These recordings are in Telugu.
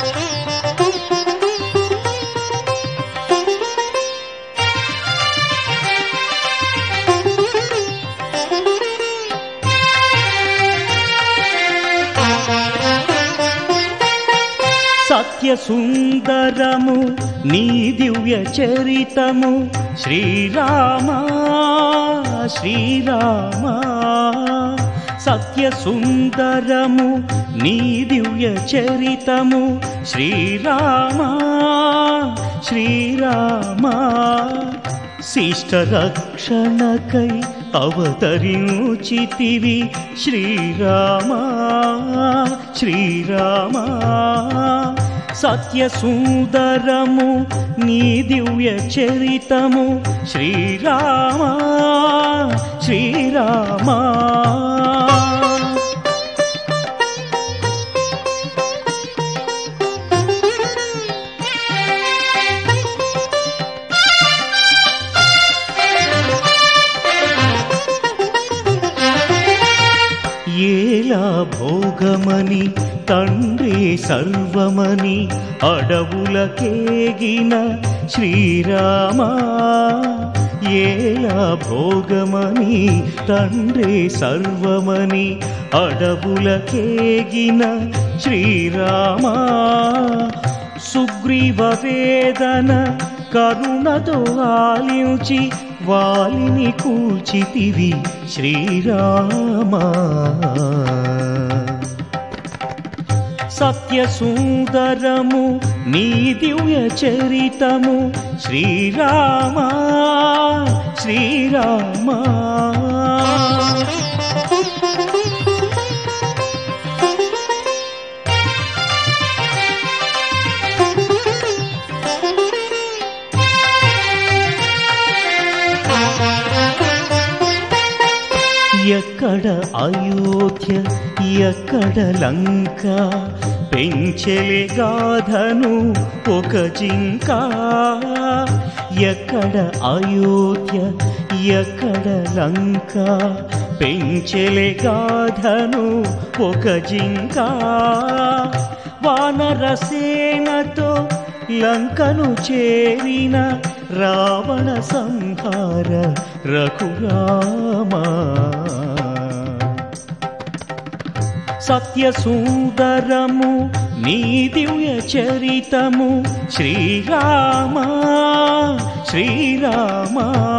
సత్య సుందరము నీ దివ్య చరితము శ్రీరామ శ్రీరామ సత్య సుందరము నీ దివ్య చరితము శ్రీరామ శ్రీరామ శిష్ట రక్షణకై అవతరించితివి శ్రీరామ శ్రీరామ సత్య సుందరము నీ దివ్య చరితము శ్రీరామ శ్రీరామ ఏలా భోగమని తండ్రి సర్వమని అడవులకేగిన శ్రీరామ ఏలా భోగమని తండ్రి సర్వమని అడవులకేగిన శ్రీరామ సుగ్రీవ వేదన కరుణతో ఆలించి వాలిని కూల్చితివి శ్రీరామ సత్య సుందరము నీ దివ్య చరితము శ్రీరామ శ్రీరామ ఎక్కడ అయోధ్య ఎక్కడ లంక పెంచెలే గాధను ఒక జింక ఎక్కడ అయోధ్య ఎక్కడ లంక పెంచెలే గాధను ఒక జింక వానరసేనతో లంకను చేరిన రావణ సంహార రఘురామా సత్య సుందరము నీ దివ్య చరితము శ్రీరామ శ్రీరామ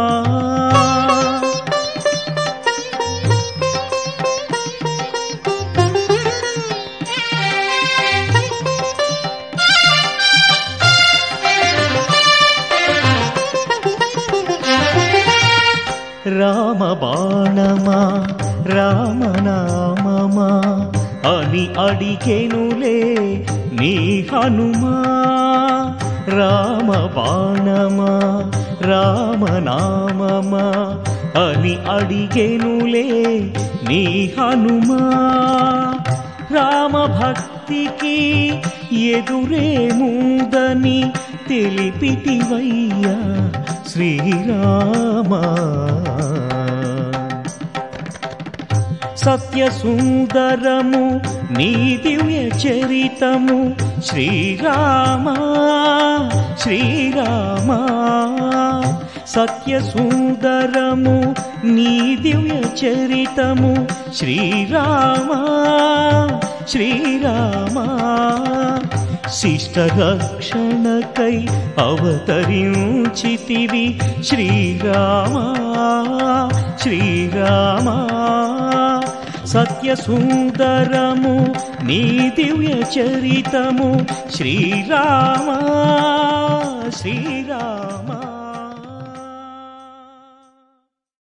రామ బాణమా రామనామమా అని అడిగెనులే నీ హనుమా రామ బాణమా రామనామమా అని అడిగెనులే నీ హనుమా రామ భక్తికి ఎదురేముందని తెలిపితివయ్యా శ్రీరామ సత్య సుందరము నీ దివ్య చరితము శ్రీరామ శ్రీరామ సత్య సుందరము నీ దివ్య చరితము శ్రీరామ శ్రీరామ శిష్ట రక్షణకై అవతరించితివి శ్రీరామ శ్రీరామ సత్య సుందరము నీ దివ్య చరితము శ్రీరామ శ్రీరామ